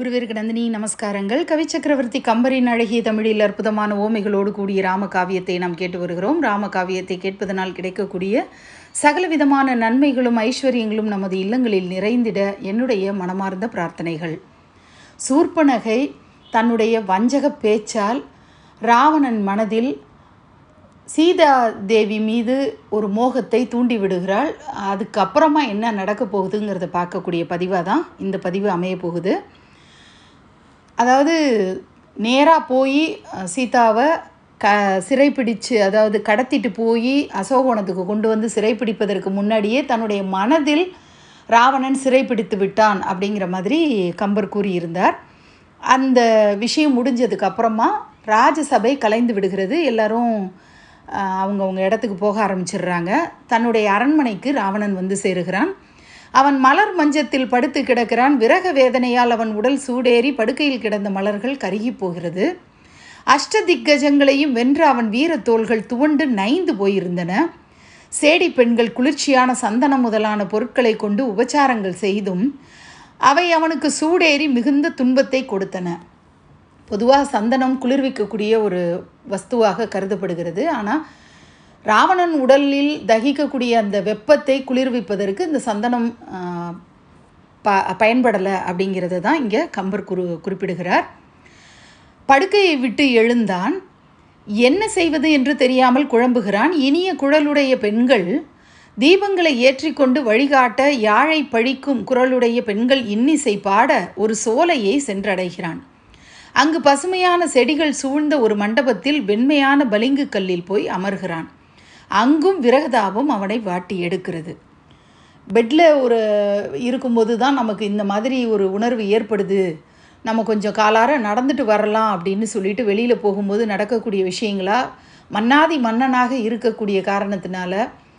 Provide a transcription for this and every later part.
குருவிற்கு நந்தினி நமஸ்காரங்கள் கவி சக்கரவர்த்தி கம்பரின் அழகிய தமிழில் அற்புதமான ஓமைகளோடு கூடிய ராமகாவியத்தை நாம் கேட்டு வருகிறோம் ராமகாவியத்தை கேட்பதனால் கிடைக்கக்கூடிய சகலவிதமான நன்மைகளும் ஐஸ்வர்யங்களும் நமது இல்லங்களில் நிறைந்திட என்னுடைய மனமார்ந்த பிரார்த்தனைகள் சூர்ப்பனகை தன்னுடைய வஞ்சக பேச்சால் ராவணன் மனதில் சீதா தேவி மீது ஒரு மோகத்தை தூண்டி விடுகிறாள் அதுக்கப்புறமா என்ன நடக்க போகுதுங்கிறத பார்க்கக்கூடிய பதிவாக தான் இந்த பதிவு அமைய போகுது அதாவது நேராக போய் சீதாவை க சிறைப்பிடிச்சு அதாவது கடத்திட்டு போய் அசோகவனத்துக்கு கொண்டு வந்து சிறைப்பிடிப்பதற்கு முன்னாடியே தன்னுடைய மனதில் ராவணன் சிறைப்பிடித்து விட்டான் அப்படிங்கிற மாதிரி கம்பர் கூறியிருந்தார் அந்த விஷயம் முடிஞ்சதுக்கு அப்புறமா ராஜசபை கலைந்து விடுகிறது எல்லாரும் அவங்கவுங்க இடத்துக்கு போக ஆரம்பிச்சிடுறாங்க தன்னுடைய அரண்மனைக்கு ராவணன் வந்து சேருகிறான் அவன் மலர் மஞ்சத்தில் படுத்து கிடக்கிறான் விரக வேதனையால் அவன் உடல் சூடேறி படுக்கையில் கிடந்த மலர்கள் கருகி போகிறது அஷ்டதிக்கஜங்களையும் வென்ற அவன் வீரத்தோள்கள் துவண்டு நைந்து போயிருந்தன சேடி பெண்கள் குளிர்ச்சியான சந்தனம் முதலான பொருட்களை கொண்டு உபச்சாரங்கள் செய்தும் அவை அவனுக்கு சூடேறி மிகுந்த துன்பத்தை கொடுத்தன பொதுவாக சந்தனம் குளிர்விக்கக்கூடிய ஒரு வஸ்துவாக கருதப்படுகிறது ஆனால் ராவணன் உடலில் தகிக்கக்கூடிய அந்த வெப்பத்தை குளிர்விப்பதற்கு இந்த சந்தனம் ப பயன்படலை அப்படிங்கிறத தான் இங்கே கம்பர் குறி குறிப்பிடுகிறார் படுக்கையை விட்டு எழுந்தான் என்ன செய்வது என்று தெரியாமல் குழம்புகிறான் இனிய குழலுடைய பெண்கள் தீபங்களை ஏற்றிக்கொண்டு வழிகாட்ட யாழை பழிக்கும் குரலுடைய பெண்கள் இன்னிசை பாட ஒரு சோலையை சென்றடைகிறான் அங்கு பசுமையான செடிகள் சூழ்ந்த ஒரு மண்டபத்தில் வெண்மையான பளிங்கு கல்லில் போய் அமர்கிறான் அங்கும் விரகதாபம் அவனை வாட்டி எடுக்கிறது பெட்டில் ஒரு இருக்கும்போது தான் நமக்கு இந்த மாதிரி ஒரு உணர்வு ஏற்படுது நம்ம கொஞ்சம் காலார நடந்துட்டு வரலாம் அப்படின்னு சொல்லிட்டு வெளியில் போகும்போது நடக்கக்கூடிய விஷயங்களா மன்னாதி மன்னனாக இருக்கக்கூடிய காரணத்தினால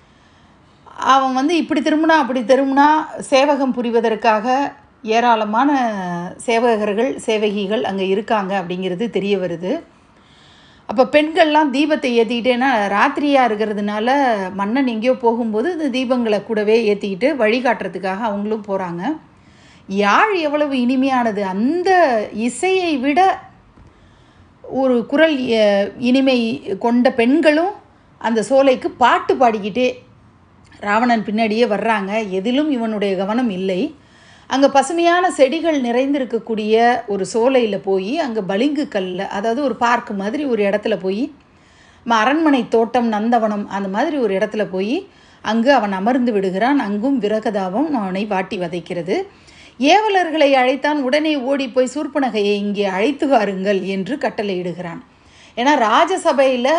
அவன் வந்து இப்படி திரும்பினா அப்படி திரும்பினா சேவகம் புரிவதற்காக ஏராளமான சேவகர்கள் சேவகிகள் அங்கே இருக்காங்க அப்படிங்கிறது தெரிய வருது அப்போ பெண்கள்லாம் தீபத்தை ஏற்றிக்கிட்டேன்னா ராத்திரியாக இருக்கிறதுனால மன்னன் எங்கேயோ போகும்போது இந்த தீபங்களை கூடவே ஏற்றிக்கிட்டு வழிகாட்டுறதுக்காக அவங்களும் போகிறாங்க யாழ் எவ்வளவு இனிமையானது அந்த இசையை விட ஒரு குரல் இனிமை கொண்ட பெண்களும் அந்த சோலைக்கு பாட்டு பாடிக்கிட்டே ராவணன் பின்னாடியே வர்றாங்க எதிலும் இவனுடைய கவனம் இல்லை அங்கே பசுமையான செடிகள் நிறைந்திருக்கக்கூடிய ஒரு சோலையில் போய் அங்கே பளிங்கு கல்லில் அதாவது ஒரு பார்க் மாதிரி ஒரு இடத்துல போய் அரண்மனை தோட்டம் நந்தவனம் அந்த மாதிரி ஒரு இடத்துல போய் அங்கு அவன் அமர்ந்து விடுகிறான் அங்கும் விரகதாபம் அவனை வாட்டி வதைக்கிறது ஏவலர்களை அழைத்தான் உடனே ஓடி போய் சூர்பனகையை இங்கே அழைத்து வாருங்கள் என்று கட்டளையிடுகிறான் ஏன்னா ராஜசபையில்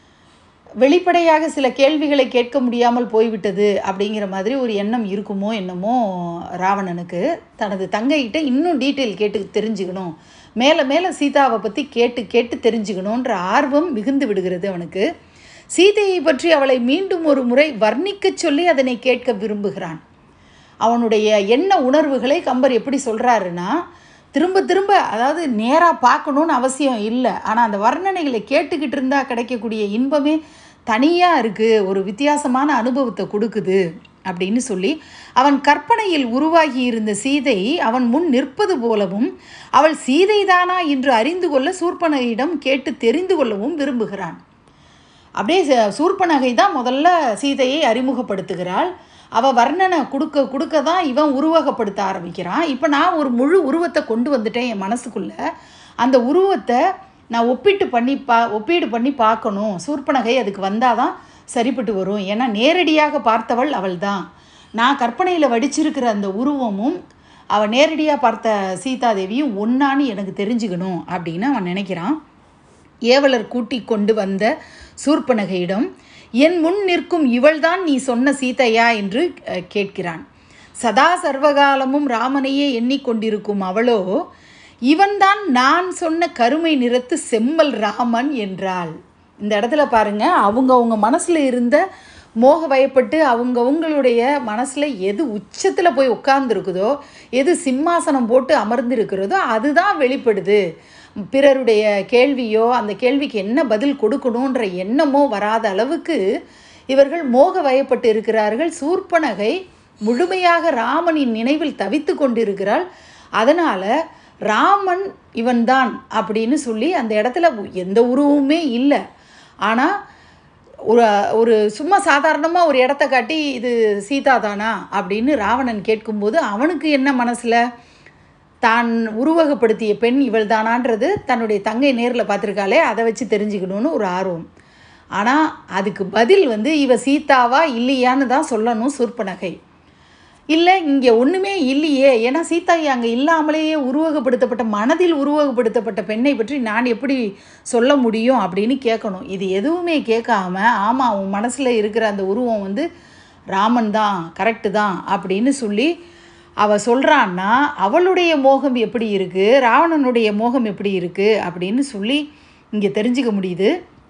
வெளிப்படையாக சில கேள்விகளை கேட்க முடியாமல் போய்விட்டது அப்படிங்கிற மாதிரி ஒரு எண்ணம் இருக்குமோ என்னமோ ராவணனுக்கு தனது தங்கைகிட்ட இன்னும் டீட்டெயில் கேட்டு தெரிஞ்சுக்கணும் மேலே மேலே சீதாவை பற்றி கேட்டு கேட்டு தெரிஞ்சுக்கணுன்ற ஆர்வம் மிகுந்து விடுகிறது அவனுக்கு சீதையை பற்றி அவளை மீண்டும் ஒரு முறை வர்ணிக்க சொல்லி அதனை கேட்க விரும்புகிறான் அவனுடைய எண்ண உணர்வுகளை கம்பர் எப்படி சொல்கிறாருன்னா திரும்ப திரும்ப அதாவது நேராக பார்க்கணுன்னு அவசியம் இல்லை ஆனால் அந்த வர்ணனைகளை கேட்டுக்கிட்டு இருந்தால் கிடைக்கக்கூடிய இன்பமே தனியாக இருக்குது ஒரு வித்தியாசமான அனுபவத்தை கொடுக்குது அப்படின்னு சொல்லி அவன் கற்பனையில் உருவாகி இருந்த சீதை அவன் முன் நிற்பது போலவும் அவள் சீதைதானா என்று அறிந்து கொள்ள சூர்பனகையிடம் கேட்டு தெரிந்து கொள்ளவும் விரும்புகிறான் அப்படியே சூர்பனகை தான் முதல்ல சீதையை அறிமுகப்படுத்துகிறாள் அவள் வர்ணனை கொடுக்க கொடுக்க தான் இவன் உருவகப்படுத்த ஆரம்பிக்கிறான் இப்போ நான் ஒரு முழு உருவத்தை கொண்டு வந்துட்டேன் என் மனசுக்குள்ளே அந்த உருவத்தை நான் ஒப்பிட்டு பண்ணி பா ஒப்பீடு பண்ணி பார்க்கணும் சூர்பனகை அதுக்கு வந்தால் தான் சரிப்பட்டு வரும் ஏன்னா நேரடியாக பார்த்தவள் அவள் தான் நான் கற்பனையில் வடிச்சிருக்கிற அந்த உருவமும் அவள் நேரடியாக பார்த்த சீதாதேவியும் ஒன்றான்னு எனக்கு தெரிஞ்சுக்கணும் அப்படின்னு அவன் நினைக்கிறான் ஏவலர் கூட்டி கொண்டு வந்த சூர்பனகையிடம் என் முன் நிற்கும் இவள்தான் நீ சொன்ன சீதையா என்று கேட்கிறான் சதா சர்வகாலமும் ராமனையே எண்ணிக்கொண்டிருக்கும் அவளோ இவன்தான் நான் சொன்ன கருமை நிறத்து செம்மல் ராமன் என்றாள் இந்த இடத்துல பாருங்க அவங்க அவங்க மனசில் இருந்த மோக வயப்பட்டு அவங்கவுங்களுடைய மனசில் எது உச்சத்தில் போய் உட்கார்ந்துருக்குதோ எது சிம்மாசனம் போட்டு அமர்ந்திருக்கிறதோ அதுதான் வெளிப்படுது பிறருடைய கேள்வியோ அந்த கேள்விக்கு என்ன பதில் கொடுக்கணுன்ற எண்ணமோ வராத அளவுக்கு இவர்கள் மோக வயப்பட்டு இருக்கிறார்கள் சூர்பனகை முழுமையாக ராமனின் நினைவில் தவித்து கொண்டிருக்கிறாள் அதனால் ராமன் இவன்தான் அப்படின்னு சொல்லி அந்த இடத்துல எந்த உருவமுமே இல்லை ஆனால் ஒரு ஒரு சும்மா சாதாரணமாக ஒரு இடத்த காட்டி இது சீதா தானா அப்படின்னு ராவணன் கேட்கும்போது அவனுக்கு என்ன மனசில் தான் உருவகப்படுத்திய பெண் இவள் தானான்றது தன்னுடைய தங்கை நேரில் பார்த்துருக்காளே அதை வச்சு தெரிஞ்சுக்கணும்னு ஒரு ஆர்வம் ஆனால் அதுக்கு பதில் வந்து இவ சீதாவா இல்லையான்னு தான் சொல்லணும் சூர்பனகை இல்லை இங்கே ஒன்றுமே இல்லையே ஏன்னா சீதாயி அங்கே இல்லாமலேயே உருவகப்படுத்தப்பட்ட மனதில் உருவகப்படுத்தப்பட்ட பெண்ணை பற்றி நான் எப்படி சொல்ல முடியும் அப்படின்னு கேட்கணும் இது எதுவுமே கேட்காம ஆமாம் உன் மனசில் இருக்கிற அந்த உருவம் வந்து ராமன் தான் கரெக்டு தான் அப்படின்னு சொல்லி அவ சொல்கிறான்னா அவளுடைய மோகம் எப்படி இருக்குது ராவணனுடைய மோகம் எப்படி இருக்குது அப்படின்னு சொல்லி இங்கே தெரிஞ்சுக்க முடியுது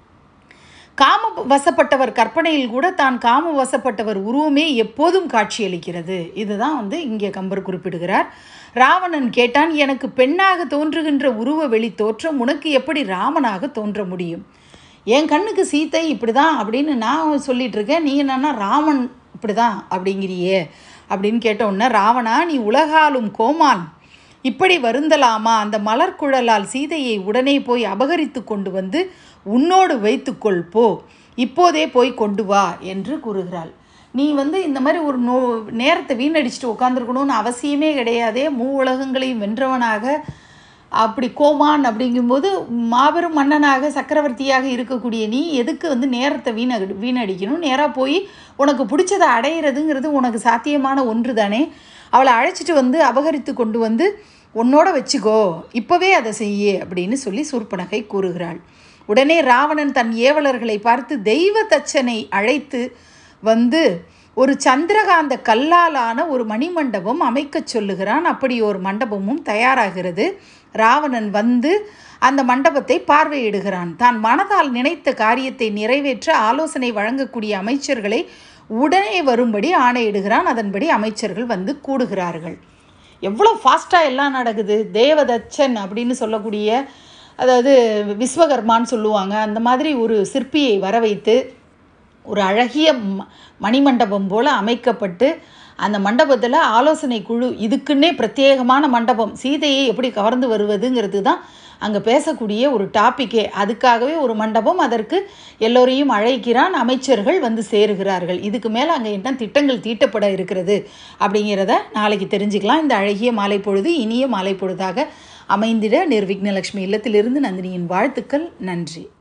காம வசப்பட்டவர் கற்பனையில் கூட தான் காம வசப்பட்டவர் உருவமே எப்போதும் காட்சியளிக்கிறது இதுதான் வந்து இங்கே கம்பர் குறிப்பிடுகிறார் ராவணன் கேட்டான் எனக்கு பெண்ணாக தோன்றுகின்ற உருவ வெளி தோற்றம் உனக்கு எப்படி ராமனாக தோன்ற முடியும் என் கண்ணுக்கு சீத்தை இப்படி தான் அப்படின்னு நான் சொல்லிட்டு இருக்கேன் நீ என்னன்னா ராமன் இப்படி தான் அப்படிங்கிறியே அப்படின்னு கேட்ட உடனே ராவணா நீ உலகாலும் கோமான் இப்படி வருந்தலாமா அந்த மலர்குழலால் சீதையை உடனே போய் அபகரித்து கொண்டு வந்து உன்னோடு வைத்துக்கொள் போ இப்போதே போய் கொண்டு வா என்று கூறுகிறாள் நீ வந்து இந்த மாதிரி ஒரு நோ நேரத்தை வீணடிச்சுட்டு உட்காந்துருக்கணும்னு அவசியமே கிடையாதே மூ உலகங்களையும் வென்றவனாக அப்படி கோமான் அப்படிங்கும்போது மாபெரும் மன்னனாக சக்கரவர்த்தியாக இருக்கக்கூடிய நீ எதுக்கு வந்து நேரத்தை வீண வீணடிக்கணும் நேராக போய் உனக்கு பிடிச்சதை அடையிறதுங்கிறது உனக்கு சாத்தியமான ஒன்று தானே அவளை அழைச்சிட்டு வந்து அபகரித்து கொண்டு வந்து உன்னோட வச்சுக்கோ இப்போவே அதை செய்ய அப்படின்னு சொல்லி சூர்பனகை கூறுகிறாள் உடனே ராவணன் தன் ஏவலர்களை பார்த்து தெய்வ தச்சனை அழைத்து வந்து ஒரு சந்திரகாந்த கல்லாலான ஒரு மணிமண்டபம் அமைக்கச் சொல்லுகிறான் அப்படி ஒரு மண்டபமும் தயாராகிறது ராவணன் வந்து அந்த மண்டபத்தை பார்வையிடுகிறான் தான் மனதால் நினைத்த காரியத்தை நிறைவேற்ற ஆலோசனை வழங்கக்கூடிய அமைச்சர்களை உடனே வரும்படி ஆணையிடுகிறான் அதன்படி அமைச்சர்கள் வந்து கூடுகிறார்கள் எவ்வளோ ஃபாஸ்ட்டாக எல்லாம் நடக்குது தேவதச்சன் அப்படின்னு சொல்லக்கூடிய அதாவது விஸ்வகர்மான்னு சொல்லுவாங்க அந்த மாதிரி ஒரு சிற்பியை வர வைத்து ஒரு அழகிய ம மணிமண்டபம் போல் அமைக்கப்பட்டு அந்த மண்டபத்தில் ஆலோசனை குழு இதுக்குன்னே பிரத்யேகமான மண்டபம் சீதையை எப்படி கவர்ந்து வருவதுங்கிறது தான் அங்கே பேசக்கூடிய ஒரு டாப்பிக்கே அதுக்காகவே ஒரு மண்டபம் அதற்கு எல்லோரையும் அழைக்கிறான் அமைச்சர்கள் வந்து சேருகிறார்கள் இதுக்கு மேலே அங்கே என்ன திட்டங்கள் தீட்டப்பட இருக்கிறது அப்படிங்கிறத நாளைக்கு தெரிஞ்சுக்கலாம் இந்த அழகிய மாலை பொழுது இனிய மாலை பொழுதாக அமைந்திட நிர்விக்னலட்சுமி இல்லத்திலிருந்து நந்தினியின் வாழ்த்துக்கள் நன்றி